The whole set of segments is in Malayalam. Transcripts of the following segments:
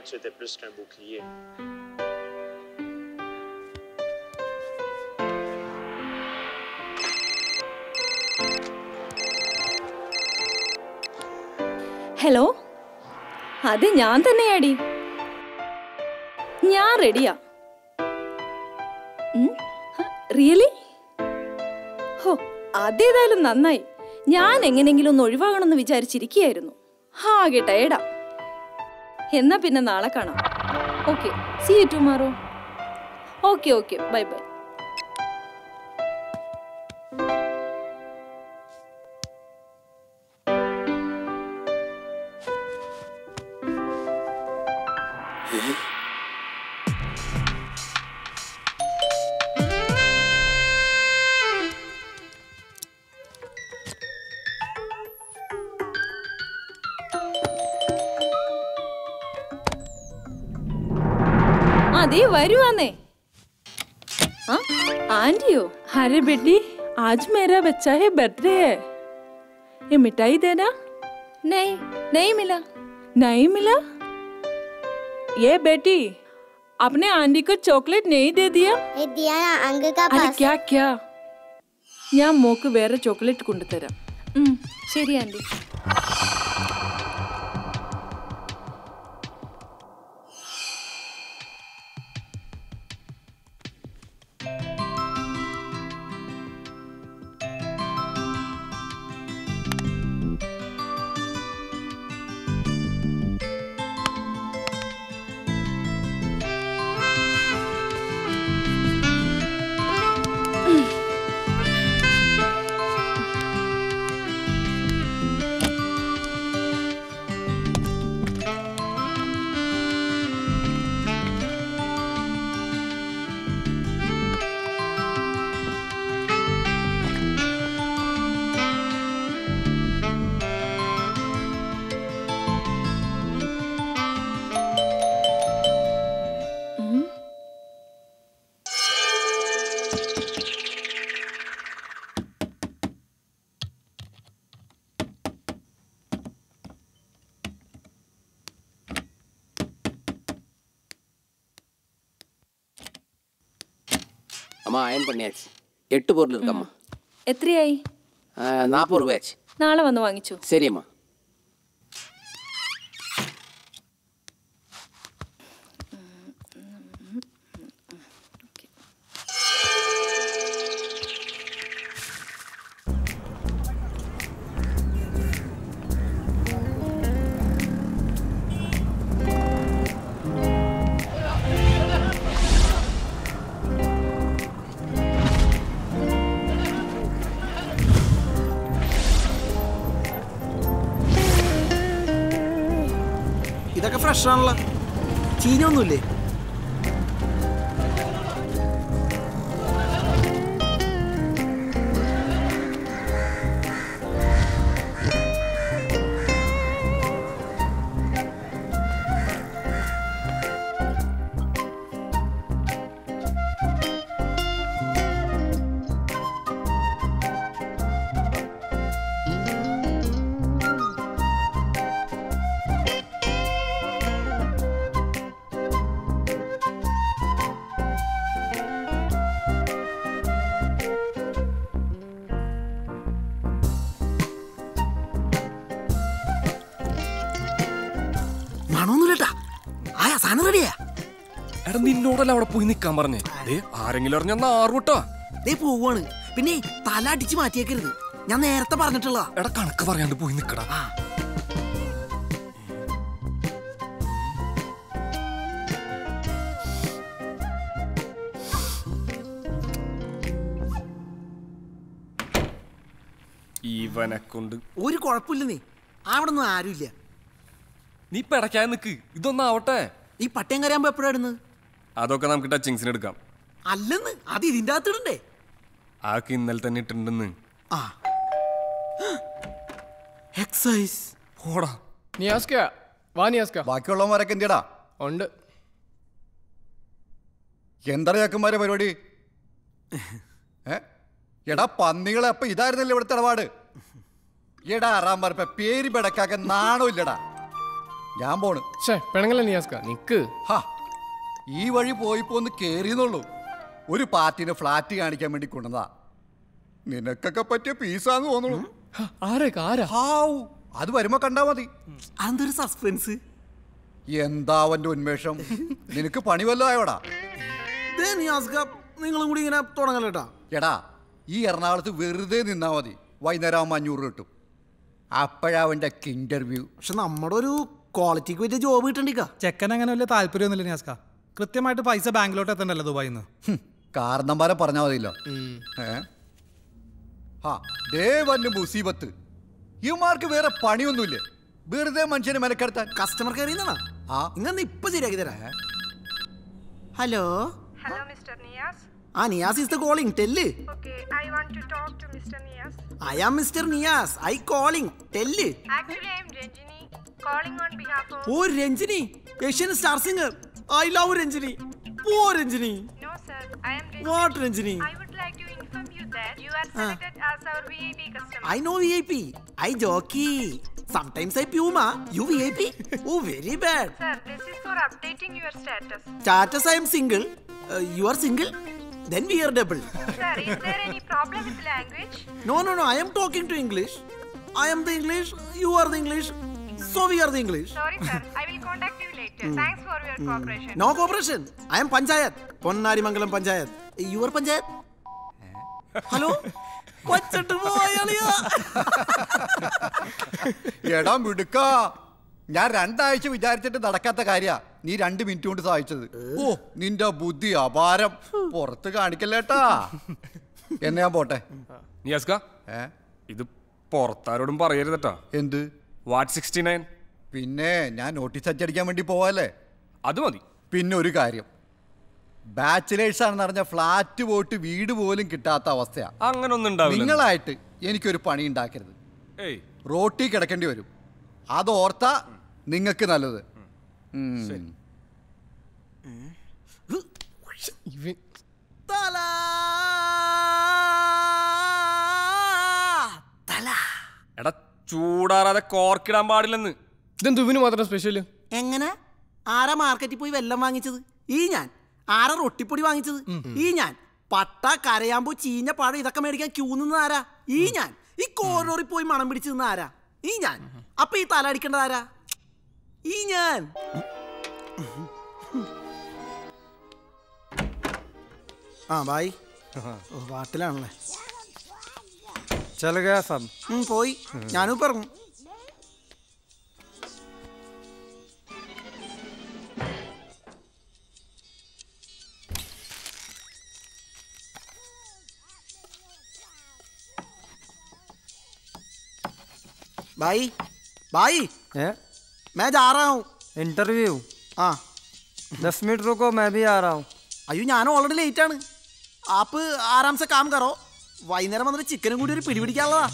que tu étais plus qu'un bouclier. Hello അത് ഞാൻ തന്നെയാടി ഞാൻ റെഡിയാ റിയലി ഹോ അതേതായാലും നന്നായി ഞാൻ എങ്ങനെങ്കിലും ഒന്ന് ഒഴിവാകണമെന്ന് വിചാരിച്ചിരിക്കുകയായിരുന്നു ആകെ ടയർഡാ എന്നാ പിന്നെ നാളെ കാണാം okay see you tomorrow okay okay bye bye അതെ വരുവാന്നേ ആ ആന്റിയോ अरे बेटी आज मेरा बच्चा है बर्थडे है ये मिठाई देना नहीं नहीं मिला नहीं मिला ये बेटी अपने आंटी को चॉकलेट नहीं दे दिया ये दिया ना अंग का अरे पास क्या क्या ഞാൻ മോക്ക് വേറെ ചോക്ലേറ്റ് കൊണ്ടുതരാം ഉം, ശരി ആന്റി அம்மா அயன் பண்ணியாச்சு எட்டு பொருள் இருக்கம்மா എത്രയായി நாற்பது ரூபாயாச்சு നാളെ വന്ന് വാങ്ങിച്ചു சரியம்மா ഇതൊക്കെ ഫ്രഷ് ആണല്ലോ ചീഞ്ഞൊന്നുമില്ലേ മണമൊന്നുമില്ലട്ടാ ആയ സാധനം റെഡിയാ എടാ നിന്നോടല്ല അവിടെ പോയി നിക്കാൻ പറഞ്ഞേ ദേ ആരെങ്കിലും അറിഞ്ഞ നാറുട്ടോ ദേ പോവാണ് പിന്നെ തല അടിച്ച് മാറ്റിയേക്കരുത് ഞാൻ നേരത്തെ പറഞ്ഞിട്ടുള്ള എടാ കണക്ക് പറയാണ്ട് പോയി നിക്കടാ ഇവനെ കൊണ്ട് ഒരു കുഴപ്പമില്ലെന്നേ അവിടെ ഒന്നും ആരുമില്ല നീ പെടക്കാൻ നിക്ക് ഇതൊന്നാവട്ടെ ഈ പട്ടയം കരയാകുമ്പോ എപ്പോഴാ ഇടുന്നത് അതൊക്കെ നമുക്ക് ടച്ചിങ്സിന് എടുക്കാം അല്ലെന്ന് അത് ഇതിന്റെ അകത്ത് ഇടണ്ടേ ആക്ക് ഇന്നലെ തന്നെ ഇട്ടിട്ടുണ്ടെന്ന് ആ എക്സൈസ് പോടാ നിയാസ്ക വാ നിയാസ്ക ബാക്കിയുള്ളവന്മാരൊക്കെ എന്തിയടാ ഉണ്ട് എന്താ ചക്കന്മാരെ പരിപാടി ഏ എടാ പന്നികളെ അപ്പൊ ഇതായിരുന്നല്ലോ ഇവിടുത്തെ ഇടപാട് എടാ അറാമാർപ്പ പേര് പെടക്കാക്ക നാണോ ഇല്ലടാ ഞാൻ പോണ് ഷേ പെണങ്ങല്ല നിയാസ്ക നിക്ക് ഹാ ഈ വഴി പോയിപ്പോ ഒന്ന് കേറിയെന്നുള്ളൂ ഒരു പാർട്ടിനെ ഫ്ലാറ്റ് കാണിക്കാൻ വേണ്ടി കൊണ്ടുവന്നതാ നിനക്കൊക്കെ പറ്റിയ പീസാന്ന് തോന്നുന്നു ഹ, ആരേക്ക ആരാ ഹാവൂ അത് വരുമ്പോ കണ്ടാ മതി അതെന്തൊരു സസ്പെൻസ് എന്താ അവന്റെ ഉന്മേഷം നിനക്ക് പണി വല്ലതായോടാ ദേ നിയാസ്ക നിങ്ങളും കൂടി ഇങ്ങനെ തുടങ്ങല്ലേട്ടാ എടാ ഈ എറണാകുളത്ത് വെറുതെ നിന്നാ മതി വൈകുന്നേരം ആകുമ്പോൾ അഞ്ഞൂറ് കിട്ടും അപ്പോഴാ അവന്റെ ഇന്റർവ്യൂ പക്ഷെ നമ്മുടെ ഒരു ക്വാളിറ്റിക്ക് പറ്റിയ ജോബ് കിട്ടണ്ടിക്ക ചെക്കൻ അങ്ങനെ വലിയ താല്പര്യമൊന്നുമില്ല നിയാസ്ക കൃത്യമായിട്ട് പൈസ ബാങ്കിലോട്ട് എത്തണ്ടല്ലോ ദുബായിൽ നിന്ന് കാരണം വരെ പറഞ്ഞാൽ മതിയല്ലോ ഏ ആ ദേ വന്നു മുസീബത്ത് ഇവന്മാർക്ക് വേറെ പണിയൊന്നുമില്ലേ വെറുതെ മനുഷ്യനെ മെനക്കെടുത്താൻ കസ്റ്റമർ കെയർ ചെയ്യുന്നതാ ആ ഇങ്ങനെ ഇപ്പൊ ശരിയാക്കി തരാം ഹലോ Hello, Mr. Nias. ആ Niyas is the calling tell Okay, I want to talk to Mr. Nias. I am mister Niyas I calling tell Actually, I am Ranjini, calling on behalf of. Oh Ranjini Asian star singer I love Ranjini oh Ranjini No, sir, I am Ranjini. What Ranjini I would like to inform you that you are selected as our VIP customer. I know V I P I jockey sometimes I പ്യൂമ you V I P oh very bad Sir, this is for updating your status. Status I am single you are single then we are double Sir, is there any problem with language? No no no I am talking to English I am the English you are the English so we are the English Sorry, sir. I will contact you later. Thanks for your cooperation. No cooperation I am panchayat Ponnarimangalam panchayat your panchayat hello കൊച്ചിട്ട് പോയാളിയാ എടാ മിടുക്ക ഞാൻ രണ്ടാഴ്ച വിചാരിച്ചിട്ട് നടക്കാത്ത കാര്യ നീ രണ്ട് മിനിറ്റ് കൊണ്ട് സഹായിച്ചത് ഓ നിന്റെ ബുദ്ധി അപാരം പുറത്ത് കാണിക്കല്ലേട്ടാ എന്നെ ഞാൻ പോട്ടെ നിയാസ്ക ഏ ഇത് പുറത്താരോടും പറയരുതട്ടാ എന്ത് വാട്ട് സിക്സ്റ്റി നയൻ പിന്നെ ഞാൻ നോട്ടീസ് അച്ചടിക്കാൻ വേണ്ടി പോവാല്ലേ അത് മതി പിന്നെ ഒരു കാര്യം ബാച്ചിലേഴ്സ് ആണെന്ന് അറിഞ്ഞ ഫ്ലാറ്റ് പോയിട്ട് വീട് പോലും കിട്ടാത്ത അവസ്ഥയാ അങ്ങനെ ഒന്നും ഉണ്ടാവില്ല നിങ്ങളായിട്ട് എനിക്കൊരു പണി ഉണ്ടാക്കരുത് ഏയ് റോട്ടി കിടക്കേണ്ടി വരും അത് ഓർത്താ നിങ്ങൾക്ക് നല്ലത് ഉം. ഇവൻ തല തല എടാ ചൂടാറാതെ കോർക്കിടാൻ പാടില്ലെന്ന് ഇതെന്തു ഇവന് മാത്രം സ്പെഷ്യൽ എങ്ങനെ ആരാ മാർക്കറ്റിൽ പോയി വെള്ളം വാങ്ങിച്ചത് ഈ ഞാൻ ആരാ റൊട്ടിപ്പൊടി വാങ്ങിച്ചത് ഈ ഞാൻ പട്ട കരയാമ്പൂ ചീഞ്ഞ പഴം ഇതൊക്കെ മേടിക്കാൻ ക്യൂ നിന്ന് ആരാ ഈ ഞാൻ ഈ കോറിഡോറിൽ പോയി മണം പിടിച്ച് നിന്ന് ആരാ ഈ ഞാൻ അപ്പൊ ഈ തല അടിക്കേണ്ടത് ആരാ ഈ ഞാൻ ആ ബായ് ഓ, പാട്ടിലാണല്ലേ ചല ഗയാ സബ് ഉം, പോയി ഞാനും ഇപ്പൊ ഇറങ്ങും भाई भाई है मैं जा रहा हूँ इंटरव्यू ആ दस मिनट रुको मैं भी आ रहा हूँ അയ്യോ ഞാൻ ഓൾറെഡി ലേറ്റ് ആണ് ആപ്പ് ആരാംസെ കാം കറോ വൈകുന്നേരം വന്നിട്ട് ചിക്കനും കൂടി ഒരു പിടി പിടിക്കാനുള്ളതാ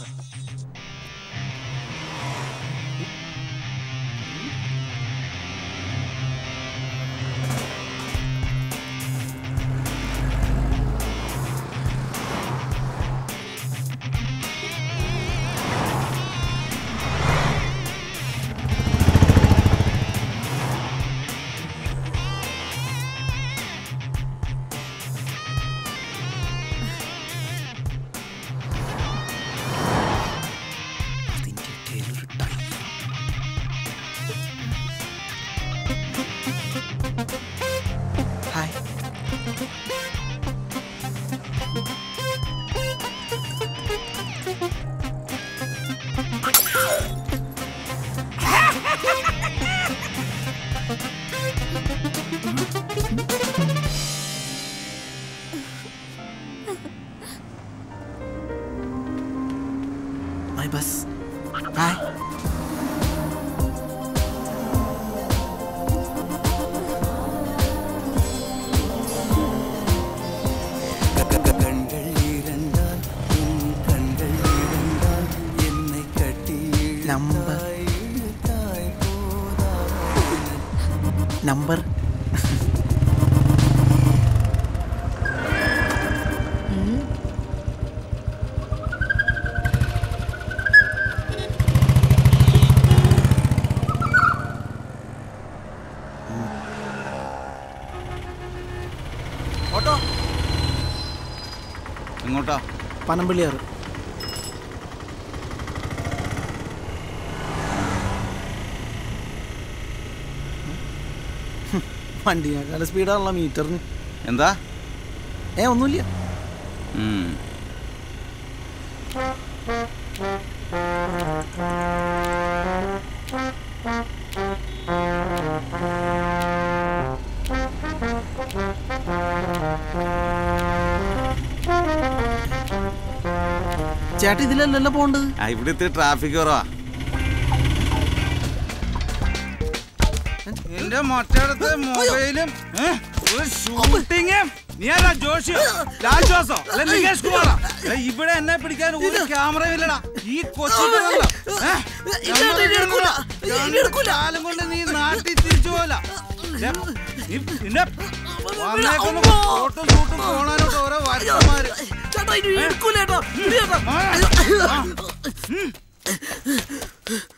hi my bus hi number number എങ്ങോട്ടാ പനമ്പള്ളിയാറ് വണ്ടിയേക്കാൾ സ്പീഡാണല്ലോ മീറ്ററിന് എന്താ ഏ ഒന്നുമില്ല ഉം. ചേട്ടാ ഇതിലല്ലല്ലോ പോണ്ടത് ആ, ഇവിടെ ഇത്തിരി ട്രാഫിക് കുറവാ എന്റെ മറ്റേടത്ത് മൊബൈലും ഏ, ഒരു ഷൂട്ടിങ് നീ ആരാ ജോഷിയോ രാജോസോ അല്ല നികേഷ് കുമാറാ ഏ, ഇവിടെ എന്നെ പിടിക്കാൻ ഒരു ക്യാമറയും ഇല്ലടാ ഈ കൊച്ചി കാലം കൊണ്ട് നീ നാട്ടിൽ തിരിച്ചു പോല നിന്നെ വന്നേക്കുന്ന ഫോട്ടോ ഷൂട്ടും പോണാനൊക്കെ ഓരോ വരുത്തന്മാര് ചേട്ടാ ഇനി എടുക്കൂല ചേട്ടാ ഇടി ചേട്ടാ. ആ, ആ.